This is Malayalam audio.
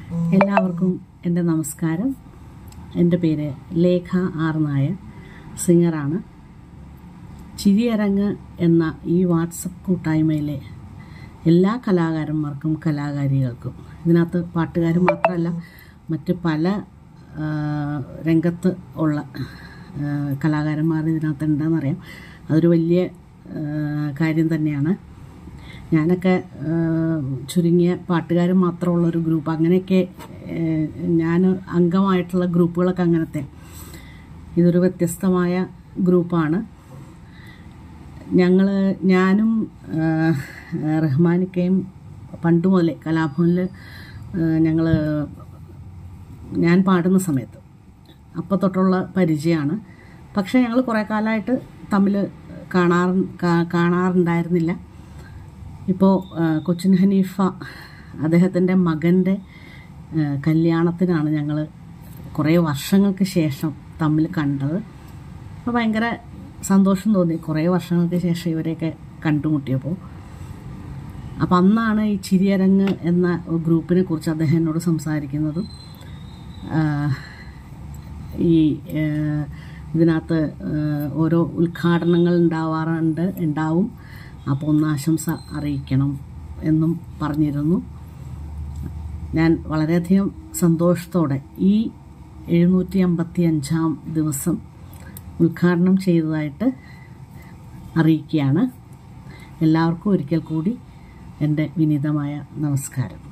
എല്ലാവർക്കും എൻ്റെ നമസ്കാരം എൻ്റെ പേര് ലേഖ ആർ നായർ സിംഗറാണ് ചിരിയരങ്ങ് എന്ന ഈ വാട്സപ്പ് കൂട്ടായ്മയിലെ എല്ലാ കലാകാരന്മാർക്കും കലാകാരികൾക്കും ഇതിനകത്ത് പാട്ടുകാർ മാത്രമല്ല മറ്റ് പല ആ, രംഗത്ത് ഉള്ള ആ, കലാകാരന്മാർ ഇതിനകത്ത് ഉണ്ടെന്നറിയാം അതൊരു വലിയ ആ, കാര്യം തന്നെയാണ് ഞാനൊക്കെ ആ, ചുരുങ്ങിയ പാട്ടുകാർ മാത്രമുള്ളൊരു ഗ്രൂപ്പ് അങ്ങനെയൊക്കെ ഞാൻ അംഗമായിട്ടുള്ള ഗ്രൂപ്പുകളൊക്കെ അങ്ങനത്തെ ഇതൊരു വ്യത്യസ്തമായ ഗ്രൂപ്പാണ് ഞങ്ങൾ ഞാനും ആ, റഹ്മാനിക്കയും പണ്ട് മുതലേ കലാഭവനിൽ ഞങ്ങൾ ഞാൻ പാടുന്ന സമയത്ത് അപ്പോൾ തൊട്ടുള്ള പരിചയമാണ് പക്ഷേ ഞങ്ങൾ കുറേ കാലമായിട്ട് തമ്മിൽ കാണാറ് കാ- കാണാറുണ്ടായിരുന്നില്ല ഇപ്പോൾ കൊച്ചിൻ ഹനീഫ അദ്ദേഹത്തിൻ്റെ മകൻ്റെ കല്യാണത്തിനാണ് ഞങ്ങൾ കുറേ വർഷങ്ങൾക്ക് ശേഷം തമ്മിൽ കണ്ടത് അപ്പോൾ ഭയങ്കര സന്തോഷം തോന്നി കുറേ വർഷങ്ങൾക്ക് ശേഷം ഇവരെയൊക്കെ കണ്ടുമുട്ടിയപ്പോൾ അപ്പം അന്നാണ് ഈ ചിരിയരങ്ങ് എന്ന ഗ്രൂപ്പിനെ കുറിച്ച് അദ്ദേഹം എന്നോട് സംസാരിക്കുന്നതും ആ, ഈ ആ, ഇതിനകത്ത് ആ, ഓരോ ഉദ്ഘാടനങ്ങൾ ഉണ്ടാവാറുണ്ട് ഉണ്ടാവും അപ്പോൾ ഒന്ന് ആശംസ അറിയിക്കണം എന്നും പറഞ്ഞിരുന്നു ഞാൻ വളരെയധികം സന്തോഷത്തോടെ ഈ എഴുന്നൂറ്റി അമ്പത്തി അഞ്ചാം ദിവസം ഉദ്ഘാടനം ചെയ്തതായിട്ട് അറിയിക്കുകയാണ് എല്ലാവർക്കും ഒരിക്കൽ കൂടി എൻ്റെ വിനീതമായ നമസ്കാരം